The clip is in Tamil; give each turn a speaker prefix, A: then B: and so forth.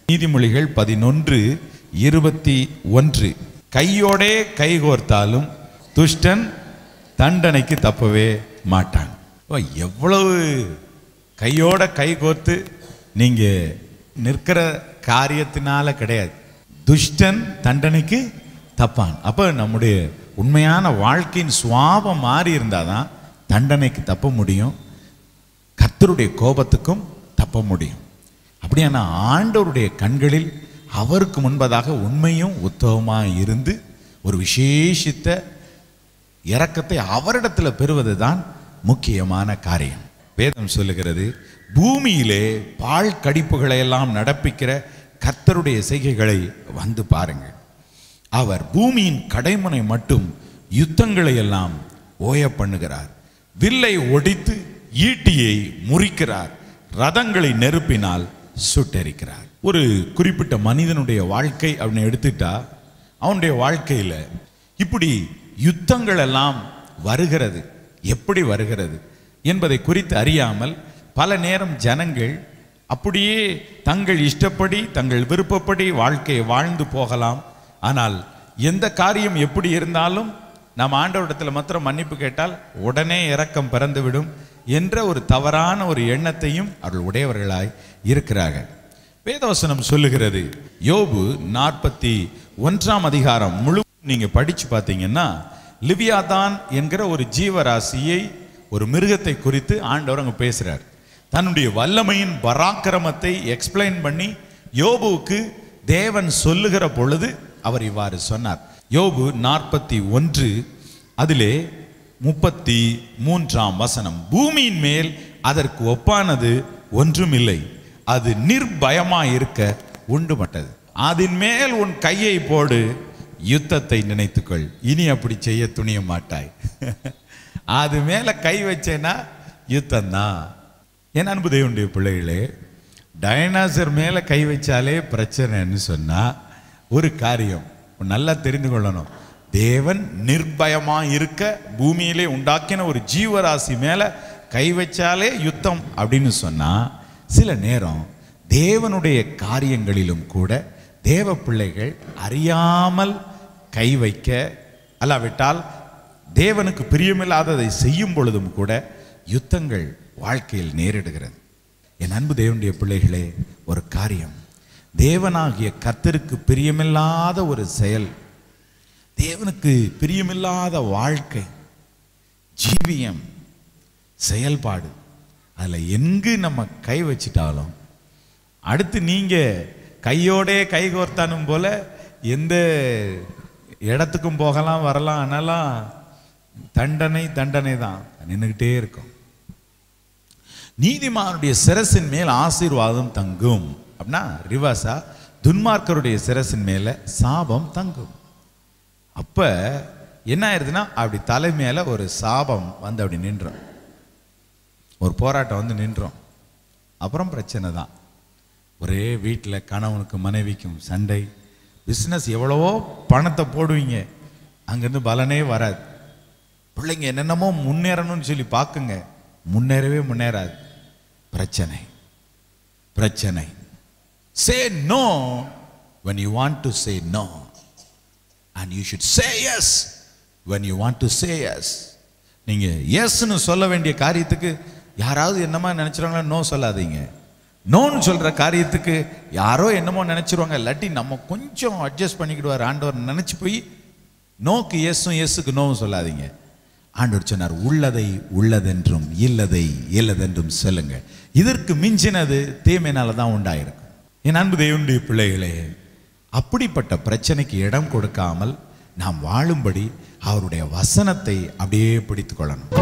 A: நீதிமொழிகள் பதினொன்று இருபத்தி ஒன்று கையோடே கைகோர்த்தாலும் துஷ்டன் தண்டனைக்கு தப்பவே மாட்டான் ஓ, எவ்வளவு கையோட கை கோர்த்து நீங்க நிற்கிற காரியத்தினால கிடையாது துஷ்டன் தண்டனைக்கு தப்பான் அப்ப நம்முடைய உண்மையான வாழ்க்கையின் சுவாபம் மாறி இருந்தாதான் தண்டனைக்கு தப்ப முடியும் கர்த்தருடைய கோபத்துக்கும் தப்ப முடியும் அப்படியான ஆண்டவருடைய கண்களில் அவருக்கு முன்பதாக உண்மையும் உத்தவமாக இருந்து ஒரு விசேஷித்த இரக்கத்தை அவரிடத்தில் பெறுவது தான் முக்கியமான காரியம் வேதம் சொல்லுகிறது பூமியிலே பால் கடிப்புகளை எல்லாம் நடப்பிக்கிற கர்த்தருடைய செய்கைகளை வந்து பாருங்கள் அவர் பூமியின் கடைமுனை மட்டும் யுத்தங்களை எல்லாம் ஓய பண்ணுகிறார் வில்லை ஒடித்து ஈட்டியை முறிக்கிறார் ரதங்களை நெருப்பினால் சுட்டெரிக்கிறார் ஒரு குறிப்பிட்ட மனிதனுடைய வாழ்க்கை அப்படின்னு எடுத்துட்டா அவனுடைய வாழ்க்கையில இப்படி யுத்தங்கள் எல்லாம் வருகிறது எப்படி வருகிறது என்பதை குறித்து அறியாமல் பல நேரம் ஜனங்கள் அப்படியே தங்கள் இஷ்டப்படி தங்கள் விருப்பப்படி வாழ்க்கையை வாழ்ந்து போகலாம் ஆனால் எந்த காரியம் எப்படி இருந்தாலும் நாம் ஆண்டவரிடத்தில் மாத்திரம் மன்னிப்பு கேட்டால் உடனே இரக்கம் பிறந்துவிடும் என்ற ஒரு தவறான ஒரு எண்ணத்தையும் அவர்கள் உடையவர்களாய் இருக்கிறார்கள் வேதவசனம் சொல்லுகிறது யோபு நாற்பத்தி ஒன்றாம் அதிகாரம் முழு நீங்க படிச்சு பார்த்தீங்கன்னா லிவியாதான் என்கிற ஒரு ஜீவராசியை ஒரு மிருகத்தை குறித்து ஆண்டவர் அங்க பேசுறார் தன்னுடைய வல்லமையின் பராக்கிரமத்தை எக்ஸ்பிளைன் பண்ணி யோபுவுக்கு தேவன் சொல்லுகிற பொழுது அவர் இவ்வாறு சொன்னார் யோபு நாற்பத்தி ஒன்று அதிலே முப்பத்தி மூன்றாம் வசனம் பூமியின் மேல் அதற்கு ஒப்பானது ஒன்றுமில்லை அது நிர்பயமாய் இருக்க உண்டுபட்டது அதன் மேல் உன் கையை போடு யுத்தத்தை நினைத்துக்கொள் இனி அப்படி செய்ய துணிய மாட்டாய் அது மேல கை வச்சேன்னா யுத்தம்தான் என் அன்பு தேவனுடைய பிள்ளைகளே டைனாசர் மேல கை வச்சாலே பிரச்சனைன்னு சொன்னா ஒரு காரியம் நல்லா தெரிந்து கொள்ளணும் தேவன் நிர்பயமா இருக்க பூமியிலே உண்டாக்கின ஒரு ஜீவராசி மேல கை வச்சாலே யுத்தம் அப்படின்னு சொன்னா சில நேரம் தேவனுடைய காரியங்களிலும் கூட தேவ பிள்ளைகள் அறியாமல் கை வைக்க அல்லாவிட்டால் தேவனுக்கு பிரியமில்லாததை செய்யும் பொழுதும் கூட யுத்தங்கள் வாழ்க்கையில் நேரிடுகிறது என் அன்பு தேவனுடைய பிள்ளைகளே ஒரு காரியம் தேவனாகிய கர்த்தருக்கு பிரியமில்லாத ஒரு செயல் தேவனுக்கு பிரியமில்லாத வாழ்க்கை ஜீவியம் செயல்பாடு அதில் எங்கு நம்ம கை வச்சிட்டாலும் அடுத்து நீங்க கையோடே கை கோர்த்தானும் போல எந்த இடத்துக்கும் போகலாம் வரலாம் ஆனாலும் தண்டனை தண்டனை தான் நின்றுக்கிட்டே இருக்கும் நீதிமானுடைய சிரசின் மேல் ஆசீர்வாதம் தங்கும் அப்படின்னா ரிவர்ஸா துன்மார்க்கருடைய சிரசின் மேல சாபம் தங்கும் அப்ப என்ன ஆயிருதுன்னா அப்படி தலை மேல ஒரு சாபம் வந்து அப்படி நின்றோம் ஒரு போராட்டம் வந்து நின்றோம் அப்புறம் பிரச்சனை தான் ஒரே வீட்டில் கணவனுக்கு மனைவிக்கும் சண்டை பிஸ்னஸ் எவ்வளவோ பணத்தை போடுவீங்க அங்கேருந்து பலனே வராது பிள்ளைங்க என்னென்னமோ முன்னேறணும்னு சொல்லி பார்க்குங்க முன்னேறவே முன்னேறாது பிரச்சனை பிரச்சனை say no when you want to say no and you should say yes when you want to say yes நீங்க எஸ்ன்னு சொல்ல வேண்டிய காரியத்துக்கு யாராவது என்னமா நினைச்சிருவாங்களா நோ சொல்லாதீங்க நோன்னு சொல்ற காரியத்துக்கு யாரோ என்னமோ நினைச்சிருவாங்க இல்லாட்டி நம்ம கொஞ்சம் அட்ஜஸ்ட் பண்ணிக்கிடுவார் ஆண்டவர் நினைச்சு போய் நோக்கு எஸ்ஸும் எஸ்ஸுக்கு நோவும் சொல்லாதீங்க ஆண்டவர் சொன்னார் உள்ளதை உள்ளதென்றும் இல்லதை இல்லதென்றும் சொல்லுங்க இதற்கு மிஞ்சினது தீமையினால தான் உண்டாயிருக்கும் என் அன்பு தேவனுடைய பிள்ளைகளே அப்படிப்பட்ட பிரச்சனைக்கு இடம் கொடுக்காமல் நாம் வாழும்படி அவருடைய வசனத்தை அப்படியே பிடித்துக் கொள்ளணும்